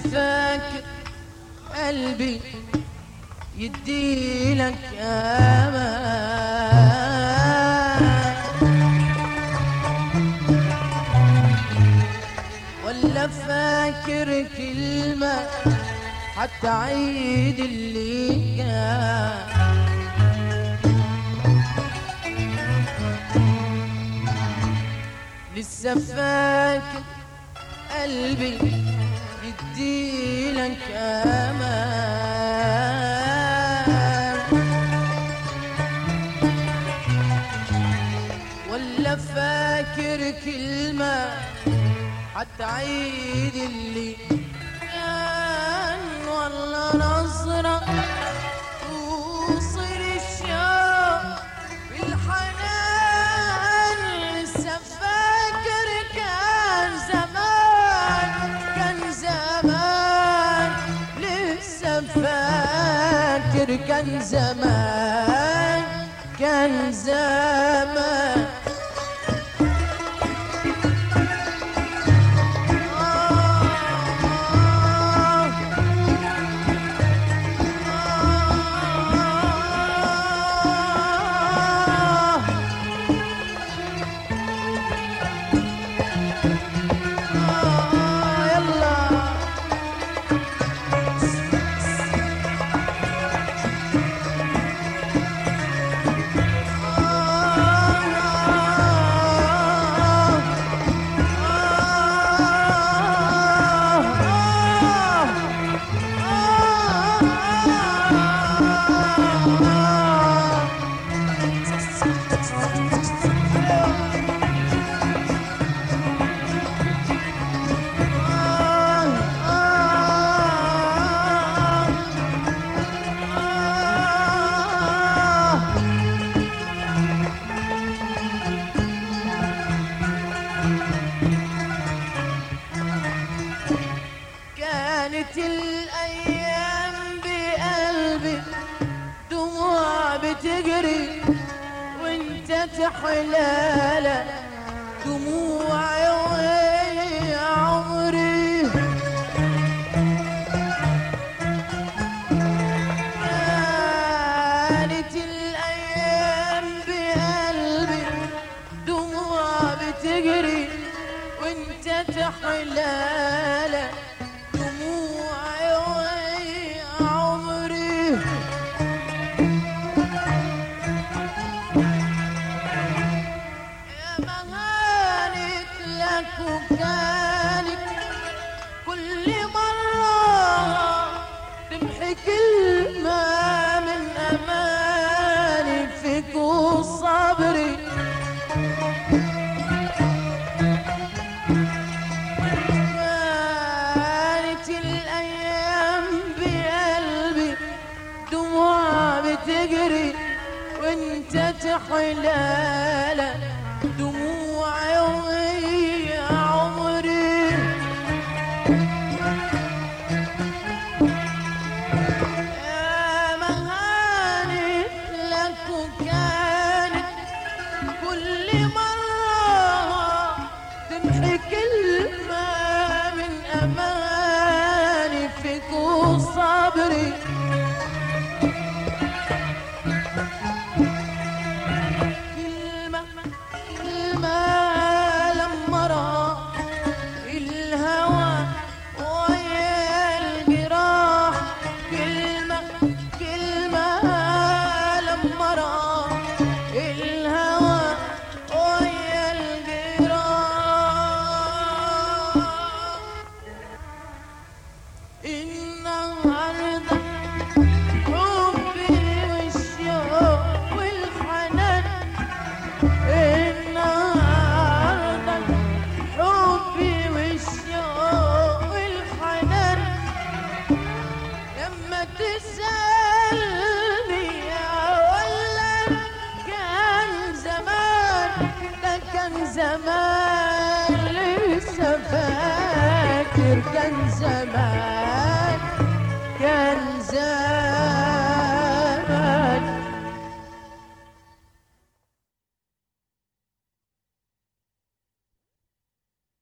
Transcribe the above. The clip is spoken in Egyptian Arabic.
فاكر قلبي يديلك امان ولا فاكر كلمة حتى عيد اللي كان لسه فاكر قلبي يديلك امان ولا فاكر كلمة حتى عيد اللي كان والله نظرة توصل الشوق بالحنان لسه فاكر كان زمان كان زمان لسه فاكر كان زمان كان زمان كانت الأيام بقلبي دموع بتجري وانت تحلالة دموع وهي عمري كانت الأيام بقلبي دموع بتجري وانت تحلالة دموع وهي عمري يا مهانك لك وكانك كل مرة تمحي كلمة من أماني فيك وصبري كانت الأيام بقلبي دموع بتجري وانت تحلالة دموع وهي عمري يا مهانت لك وكانت كل مرة تمحي كلمة من أماني فيك وصبري كلمة كلمة لما راح الهوى ويا الجراح كلمة كلمة لما راح الهوى ويا الجراح النهارده حبي والشوق والحنان النهارده حبي والشوق والحنان لما تسألني ولا كان زمان ده كان زمان لسه فاكر كان زمان